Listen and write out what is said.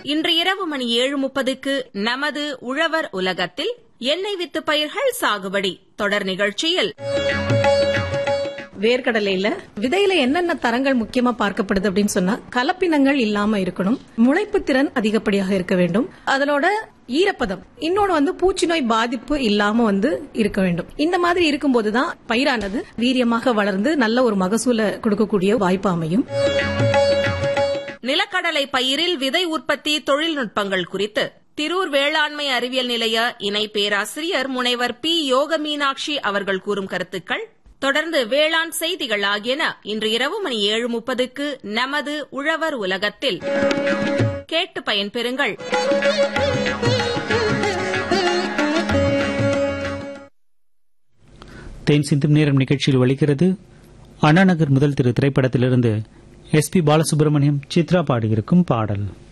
இன்று இரவு மணி ஏழு முப்பதுக்கு நமது உழவர் உலகத்தில் எண்ணெய் வித்து பயிர்கள் சாகுபடி தொடர் நிகழ்ச்சியில் வேர்க்கடலையில விதையில என்னென்ன தரங்கள் முக்கியமா பார்க்கப்படுது அப்படின்னு சொன்னா கலப்பினங்கள் இல்லாம இருக்கணும் முளைப்பு திறன் அதிகப்படியாக இருக்க வேண்டும் அதனோட ஈரப்பதம் இன்னொன்னு வந்து பூச்சி நோய் பாதிப்பு இல்லாம வந்து இருக்க வேண்டும் இந்த மாதிரி இருக்கும்போதுதான் பயிரானது வீரியமாக வளர்ந்து நல்ல ஒரு மகசூலை கொடுக்கக்கூடிய வாய்ப்பு அமையும் நிலக்கடலை பயிரில் விதை உற்பத்தி தொழில்நுட்பங்கள் குறித்து திரூர் வேளாண்மை அறிவியல் நிலைய இணை பேராசிரியர் முனைவர் பி யோக மீனாட்சி அவர்கள் கூறும் கருத்துக்கள் தொடர்ந்து வேளாண் செய்திகள் ஆகியன இன்று இரவு மணி ஏழு முப்பதுக்கு நமது உழவர் உலகத்தில் கேட்டு பயன்பெறுங்கள் தேன் சிந்தும் நேரம் நிகழ்ச்சியில் ஒலிக்கிறது அண்ணாநகர் முதல் திரு திரைப்படத்திலிருந்து எஸ் பி பாலசுப்ரமணியம் சித்ரா பாடியிருக்கும் பாடல்